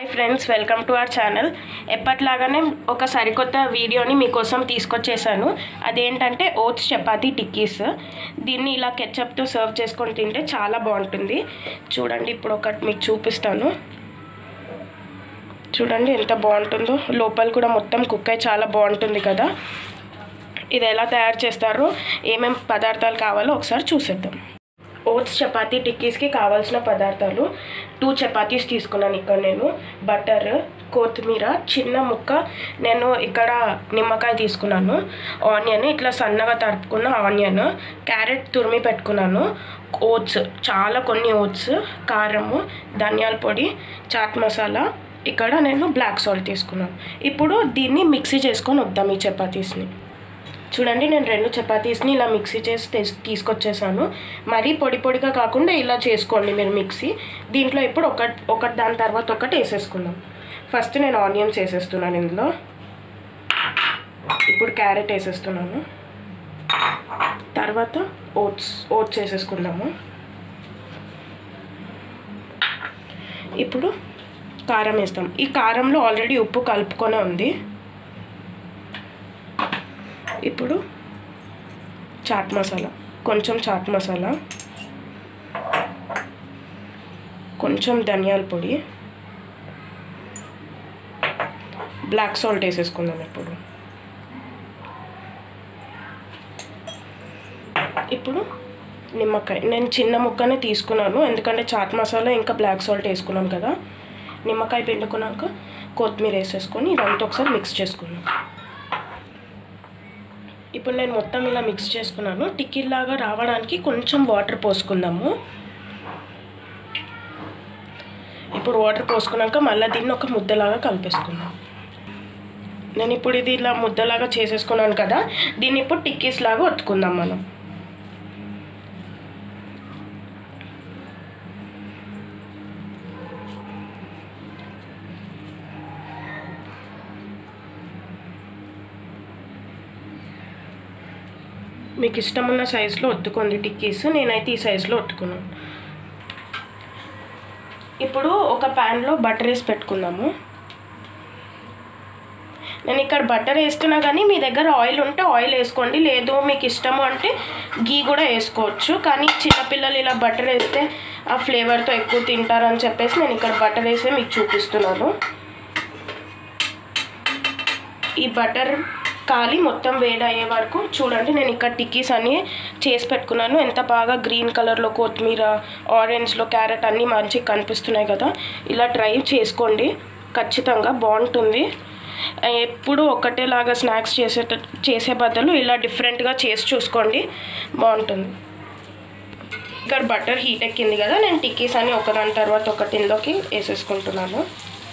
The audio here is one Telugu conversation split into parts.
hi friends welcome to our channel ఎప్పట్లాగానే ఒక సరికొత్త వీడియోని మీకోసం తీసుకొచ్చేసాను అదేంటంటే ఓట్స్ చపాతీ టిక్కీస్ దీన్ని ఇలా కెచప్తో సర్వ్ చేసుకొని తింటే చాలా బాగుంటుంది చూడండి ఇప్పుడు ఒకటి మీకు చూపిస్తాను చూడండి ఎంత బాగుంటుందో లోపల కూడా మొత్తం కుక్ అయి చాలా బాగుంటుంది కదా ఇది ఎలా తయారు చేస్తారో ఏమేం పదార్థాలు కావాలో ఒకసారి చూసేద్దాం ఓట్స్ చపాతీ టిక్కీస్కి కావాల్సిన పదార్థాలు టూ చపాతీస్ తీసుకున్నాను ఇక్కడ నేను బటర్ కొత్తిమీర చిన్న ముక్క నేను ఇక్కడ నిమ్మకాయ తీసుకున్నాను ఆనియన్ ఇట్లా సన్నగా తరుపుకున్న ఆనియన్ క్యారెట్ తురిమి పెట్టుకున్నాను ఓట్స్ చాలా కొన్ని ఓట్స్ కారము ధనియాల పొడి చాట్ మసాలా ఇక్కడ నేను బ్లాక్ సాల్ట్ తీసుకున్నాను ఇప్పుడు దీన్ని మిక్సీ చేసుకొని వద్దాం ఈ చపాతీస్ని చూడండి నేను రెండు చపాతీస్ని ఇలా మిక్సీ చేసి తెస్- తీసుకొచ్చేసాను మరీ పొడి పొడిగా కాకుండా ఇలా చేసుకోండి మీరు మిక్సీ దీంట్లో ఇప్పుడు ఒక ఒకటి దాని తర్వాత ఒకటి వేసేసుకుందాం ఫస్ట్ నేను ఆనియన్స్ వేసేస్తున్నాను ఇందులో ఇప్పుడు క్యారెట్ వేసేస్తున్నాను తర్వాత ఓట్స్ ఓట్స్ వేసేసుకుందాము ఇప్పుడు కారం వేస్తాం ఈ కారంలో ఆల్రెడీ ఉప్పు కలుపుకొనే ఉంది ఇప్పుడు చాట్ మసాలా కొంచెం చాట్ మసాలా కొంచెం ధనియాల పొడి బ్లాక్ సాల్ట్ వేసేసుకుందాం ఇప్పుడు ఇప్పుడు నిమ్మకాయ నేను చిన్న ముక్కనే తీసుకున్నాను ఎందుకంటే చాట్ మసాలా ఇంకా బ్లాక్ సాల్ట్ వేసుకున్నాను కదా నిమ్మకాయ పిండుకున్నాక కొత్తిమీర వేసేసుకొని ఇదంతా ఒకసారి మిక్స్ చేసుకున్నాం ఇప్పుడు నేను మొత్తం ఇలా మిక్స్ చేసుకున్నాను టిక్కీలాగా రావడానికి కొంచెం వాటర్ పోసుకుందాము ఇప్పుడు వాటర్ పోసుకున్నాక మళ్ళీ దీన్ని ఒక ముద్దలాగా కలిపేసుకుందాం నేను ఇప్పుడు ఇది ఇలా ముద్దలాగా చేసేసుకున్నాను కదా దీన్ని ఇప్పుడు టిక్కీస్ లాగా ఒత్తుకుందాం మనం మీకు ఇష్టం ఉన్న సైజులో ఒత్తుకోండి టిక్కీస్ నేనైతే ఈ సైజులో ఒత్తుకున్నాను ఇప్పుడు ఒక ప్యాన్లో బటర్ వేసి పెట్టుకుందాము నేను ఇక్కడ బటర్ వేస్తున్నా కానీ మీ దగ్గర ఆయిల్ ఉంటే ఆయిల్ వేసుకోండి లేదు మీకు ఇష్టము అంటే గీ కూడా వేసుకోవచ్చు కానీ చిన్నపిల్లలు ఇలా బటర్ వేస్తే ఆ ఫ్లేవర్తో ఎక్కువ తింటారని చెప్పేసి నేను ఇక్కడ బటర్ వేసే మీకు చూపిస్తున్నాను ఈ బటర్ కాలి మొత్తం వేడి అయ్యే వరకు చూడండి నేను ఇక్కడ టిక్కీస్ అన్నీ చేసి పెట్టుకున్నాను ఎంత బాగా గ్రీన్ కలర్లో కొత్తిమీర ఆరెంజ్లో క్యారెట్ అన్నీ మంచిగా కనిపిస్తున్నాయి కదా ఇలా ట్రై చేసుకోండి ఖచ్చితంగా బాగుంటుంది ఎప్పుడు ఒకటేలాగా స్నాక్స్ చేసే చేసే బదులు ఇలా డిఫరెంట్గా చేసి చూసుకోండి బాగుంటుంది ఇక్కడ బటర్ హీట్ ఎక్కింది కదా నేను టిక్కీస్ అని ఒకదాని తర్వాత ఒకటి ఇందులోకి వేసేసుకుంటున్నాను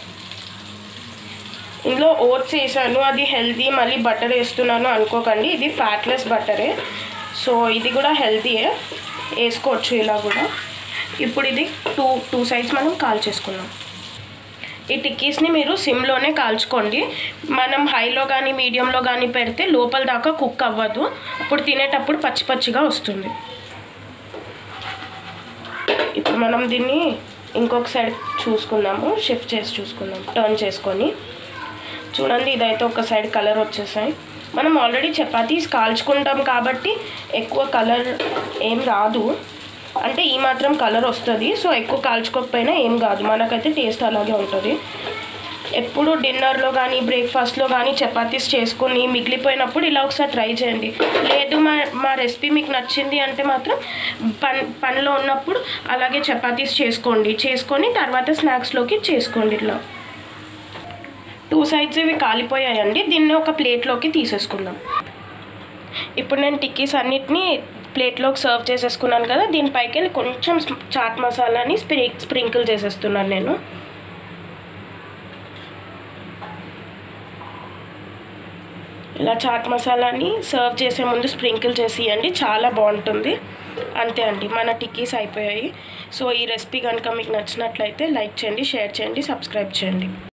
ఇందులో ఓట్స్ వేసాను అది హెల్తీ మళ్ళీ బటర్ వేస్తున్నాను అనుకోకండి ఇది ఫ్యాట్లెస్ బటరే సో ఇది కూడా హెల్తీయే వేసుకోవచ్చు ఇలా కూడా ఇప్పుడు ఇది టూ టూ సైడ్స్ మనం కాల్ చేసుకున్నాం ఈ టిక్కీస్ని మీరు సిమ్లోనే కాల్చుకోండి మనం హైలో కానీ మీడియంలో కానీ పెడితే లోపల దాకా కుక్ అవ్వదు అప్పుడు తినేటప్పుడు పచ్చి పచ్చిగా వస్తుంది ఇప్పుడు మనం దీన్ని ఇంకొక సైడ్ చూసుకుందాము షిఫ్ట్ చేసి చూసుకుందాం టర్న్ చేసుకొని చూడండి ఇదైతే ఒక సైడ్ కలర్ వచ్చేసాయి మనం ఆల్రెడీ చపాతీస్ కాల్చుకుంటాం కాబట్టి ఎక్కువ కలర్ ఏం రాదు అంటే ఈ మాత్రం కలర్ వస్తుంది సో ఎక్కువ కాల్చుకోకపోయినా ఏం కాదు మనకైతే టేస్ట్ అలాగే ఉంటుంది ఎప్పుడు డిన్నర్లో కానీ బ్రేక్ఫాస్ట్లో కానీ చపాతీస్ చేసుకొని మిగిలిపోయినప్పుడు ఇలా ఒకసారి ట్రై చేయండి లేదు మా మా రెసిపీ మీకు నచ్చింది అంటే మాత్రం పన్ పనిలో ఉన్నప్పుడు అలాగే చపాతీస్ చేసుకోండి చేసుకొని తర్వాత స్నాక్స్లోకి చేసుకోండి ఇట్లా టూ సైడ్స్ ఇవి కాలిపోయాయండి దీన్ని ఒక ప్లేట్లోకి తీసేసుకుందాం ఇప్పుడు నేను టిక్కీస్ అన్నిటినీ ప్లేట్లోకి సర్వ్ చేసేసుకున్నాను కదా దీనిపైకి వెళ్ళి కొంచెం చాట్ మసాలాని స్ప్రి స్ప్రింకిల్ చేసేస్తున్నాను నేను ఇలా చాట్ మసాలాని సర్వ్ చేసే ముందు స్ప్రింకిల్ చేసి ఇవ్వండి చాలా బాగుంటుంది అంతే అండి మన టిక్కీస్ అయిపోయాయి సో ఈ రెసిపీ కనుక మీకు నచ్చినట్లయితే లైక్ చేయండి షేర్ చేయండి సబ్స్క్రైబ్ చేయండి